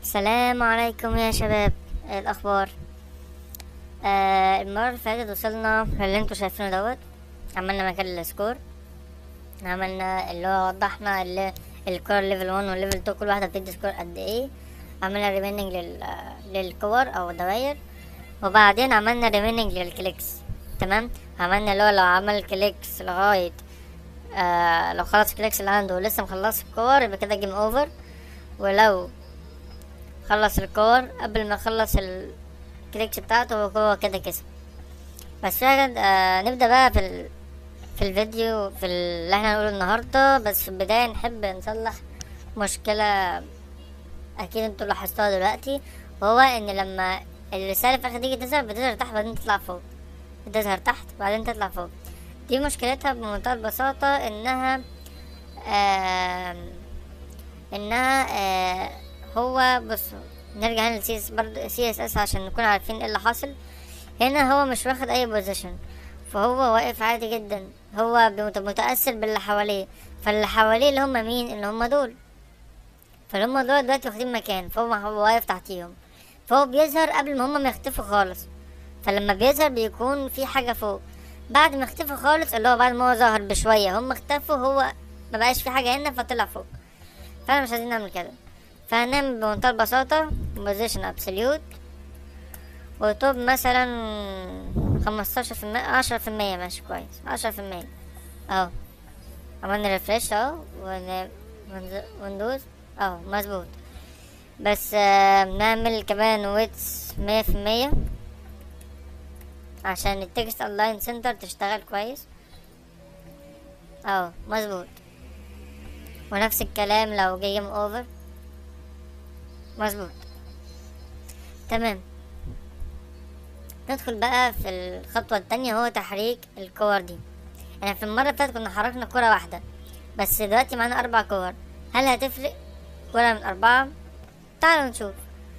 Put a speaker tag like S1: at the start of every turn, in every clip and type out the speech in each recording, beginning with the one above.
S1: السلام عليكم يا شباب إيه الاخبار آه المره اللي فاتت وصلنا اللي انتوا شايفينه دوت عملنا مكان السكور عملنا اللي هو وضحنا اللي الكور ليفل 1 وليفل 2 كل واحده بتدي سكور قد ايه عملنا ريميننج لل للكور او الدواير وبعدين عملنا ريميننج للكليكس تمام عملنا اللي هو لو عمل كليكس لغايه آه لو خلص الكليكس اللي عنده ولسه مخلص الكور يبقى كده جيم اوفر ولو خلص الكور قبل ما يخلص الكليكس بتاعته هو كده كسب بس فعلا آه نبدأ بقى في ال... في الفيديو في اللي احنا هنقوله النهاردة بس في البداية نحب نصلح مشكلة أكيد انتوا لاحظتوها دلوقتي وهو إن لما الرسالة في الآخر تيجي تظهر بتظهر تحت بعدين تطلع فوق بتظهر تحت بعدين تطلع فوق دي مشكلتها بمنتهى البساطة إنها آه إنها آه هو بصوا نرجع هنا لسي اس برضه سي اس اس عشان نكون عارفين ايه اللي حاصل هنا هو مش واخد اي بوزيشن فهو واقف عادي جدا هو بمت- متأثر باللي حواليه فاللي حواليه اللي هم مين اللي هم دول فاللي هم دول دلوقتي واخدين مكان فهو هو واقف تحتيهم فهو بيظهر قبل ما هم ما يختفوا خالص فلما بيظهر بيكون في حاجة فوق بعد ما اختفوا خالص اللي هو بعد ما هو ظهر بشوية هم اختفوا هو ما بقاش في حاجة هنا فطلع فوق فاحنا مش عايزين نعمل كده فهنعمل بمنتهى البساطة بوزيشن ابسوليوت وتوب مثلا خمستاشر في المية عشرة في المية ماشي كويس عشرة في المية اهو عملنا ريفرش اهو ون- ونز- وندوز اهو مظبوط بس آه نعمل كمان ويتس مية في المية عشان التكست اونلاين سنتر تشتغل كويس اهو مظبوط ونفس الكلام لو جيم اوفر مظبوط تمام ندخل بقى في الخطوة التانية هو تحريك الكور دي يعني في المرة اللي فاتت كنا حركنا كرة واحدة بس دلوقتي معانا أربع كور هل هتفرق كرة من أربعة تعالوا نشوف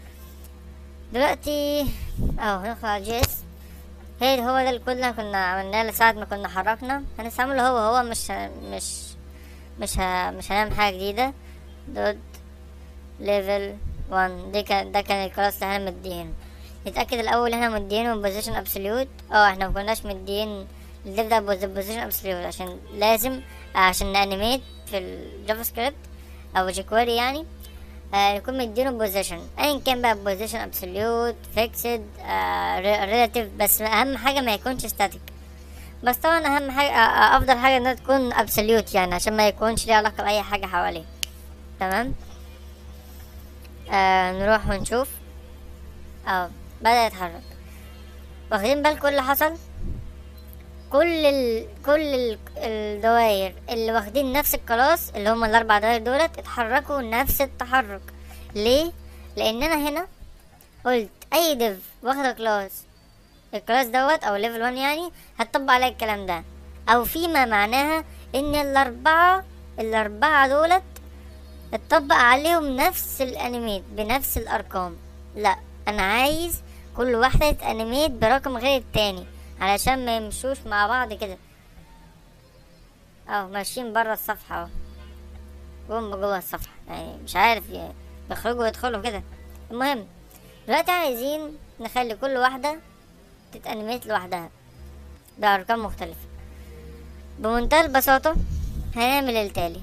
S1: دلوقتي اهو ندخل على جي اس هي هو ده الكود اللي كنا عملناه لساعة ما كنا حركنا هنستعمله هو هو مش مش مش ه... مش هنعمل حاجة جديدة دوت ليفل 1 دي كان ده كان الكلاس اللي احنا مدينه نتأكد الأول احنا مدينه بوزيشن ابسوليوت اه احنا مكناش مدين الديف ده بوزيشن ابسوليوت عشان لازم عشان نانيميت في الجافا سكريبت او جيكويري يعني آه نكون مدينه بوزيشن ايا كان بقى بوزيشن ابسوليوت فيكسد ريلاتيف بس اهم حاجة ما يكونش ستاتيك بس طبعا اهم حاجة آه، آه، افضل حاجة انها تكون ابسوليوت يعني عشان ما يكونش ليه علاقة بأي حاجة حواليه تمام آه نروح ونشوف اه بدأ يتحرك واخدين بالكم اللي حصل كل ال... كل ال... الدوائر اللي واخدين نفس الكلاس اللي هم الاربع دوائر دولت اتحركوا نفس التحرك ليه لان انا هنا قلت اي ديف واخده كلاس الكلاس دوت او ليفل 1 يعني هتطبق عليا الكلام ده او فيما معناها ان الاربعه الاربعه دولت اتطبق عليهم نفس الانيميت بنفس الارقام لا انا عايز كل واحدة تانيميت برقم غير التاني علشان ما يمشوش مع بعض كده اهو ماشيين برا الصفحة اهو جم جوه الصفحة يعني مش عارف يعني يخرجوا ويدخلوا كده المهم دلوقتي عايزين نخلي كل واحدة تتأنيميت لوحدها بأرقام مختلفة بمنتهى البساطة هنعمل التالي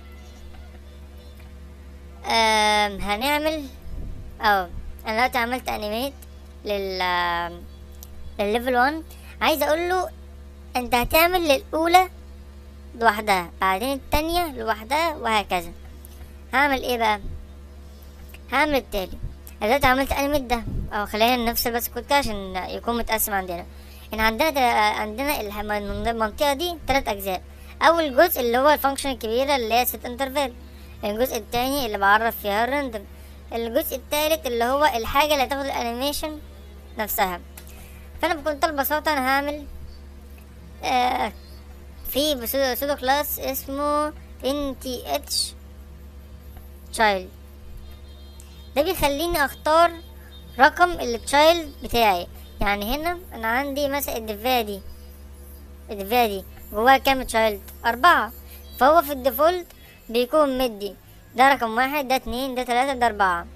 S1: آم، هنعمل اه انا دلوقتي عملت انيميت لل للليفل 1 عايز اقول له انت هتعمل للاولى لوحدها بعدين التانية لوحدها وهكذا هعمل ايه بقى هعمل التالي أنا دلوقتي عملت انيميت ده او خلينا نفصل بس كود كده عشان يكون متقسم عندنا ان عندنا تل- عندنا الح- من- المنطقة دي تلات اجزاء اول جزء اللي هو الفانكشن الكبيرة اللي هي ست انترفال الجزء التاني اللي بعرف فيها الرندم الجزء التالت اللي هو الحاجة اللي هتاخد الانيميشن نفسها فانا بكل البساطة انا هعمل آه في بسودو سودو كلاس اسمه NTH child ده بيخليني اختار رقم التشايلد بتاعي يعني هنا انا عندي مثلا الدفاية دي الدفاية دي جواها كام تشايلد اربعة فهو في الديفولت بيكون مدي ده رقم واحد ده اتنين ده تلاتة ده اربعة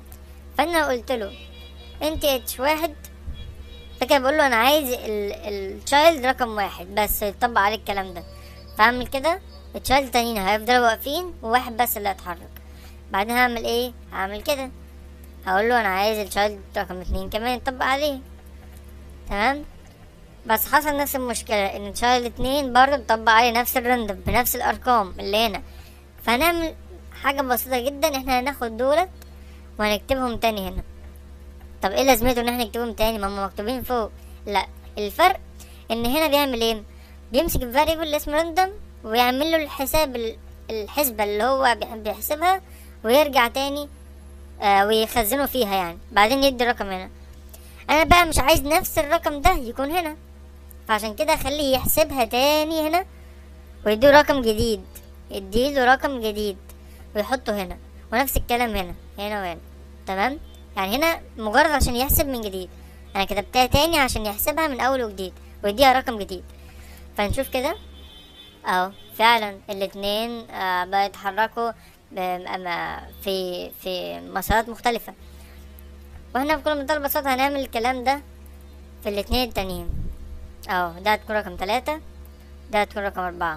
S1: فانا قلت له انت اتش واحد فكده بقول له انا عايز التشايلد رقم واحد بس يطبق عليه الكلام ده فاعمل كده التشايلد التانيين هيفضلوا واقفين وواحد بس اللي هيتحرك بعدين هعمل ايه هعمل كده هقول له انا عايز التشايلد رقم اتنين كمان يطبق عليه تمام بس حصل نفس المشكلة ان تشايلد اتنين برضه بيطبق عليه نفس الرندم بنفس الارقام اللي هنا فهنعمل حاجة بسيطة جدا احنا هناخد دولت وهنكتبهم تاني هنا طب ايه لازمته ان احنا نكتبهم تاني ما هم مكتوبين فوق لا الفرق ان هنا بيعمل ايه بيمسك الفاريبل اللي اسمه راندوم ويعمل له الحساب ال- الحسبة اللي هو بيح- بيحسبها ويرجع تاني آه ويخزنه فيها يعني بعدين يدي الرقم هنا انا بقى مش عايز نفس الرقم ده يكون هنا فعشان كده اخليه يحسبها تاني هنا ويديه رقم جديد يديله رقم جديد ويحطه هنا ونفس الكلام هنا هنا وهنا تمام يعني هنا مجرد عشان يحسب من جديد انا كتبتها تاني عشان يحسبها من اول وجديد ويديها رقم جديد فنشوف كده اهو فعلا الاتنين آه بقى يتحركوا ب- أما- في في مسارات مختلفة واحنا بكل منتهى البساطة هنعمل الكلام ده في الاتنين التانيين اهو ده هتكون رقم تلاتة ده هتكون رقم أربعة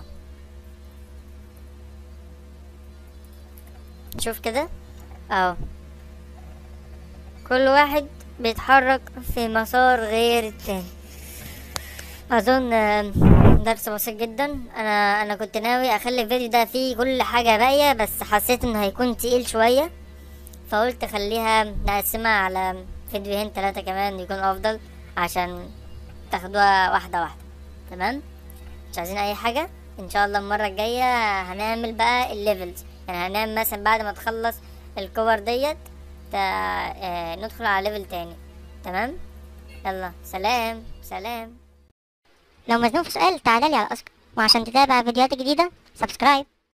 S1: شوف كده اهو كل واحد بيتحرك في مسار غير التاني اظن آه، درس بسيط جدا انا انا كنت ناوي اخلي الفيديو ده فيه كل حاجه باقيه بس حسيت انه هيكون تقيل شويه فقلت خليها نقسمها على فيديوهين ثلاثه كمان يكون افضل عشان تاخدوها واحده واحده تمام مش عايزين اي حاجه ان شاء الله المره الجايه هنعمل بقى الليفلز يعني هنعمل مثلا بعد ما تخلص الكور ديت تا- آه، ندخل على ليفل تاني تمام يلا سلام سلام
S2: لو مزنوق في سؤال تعالى لي على أسك وعشان تتابع فيديوهات جديدة سبسكرايب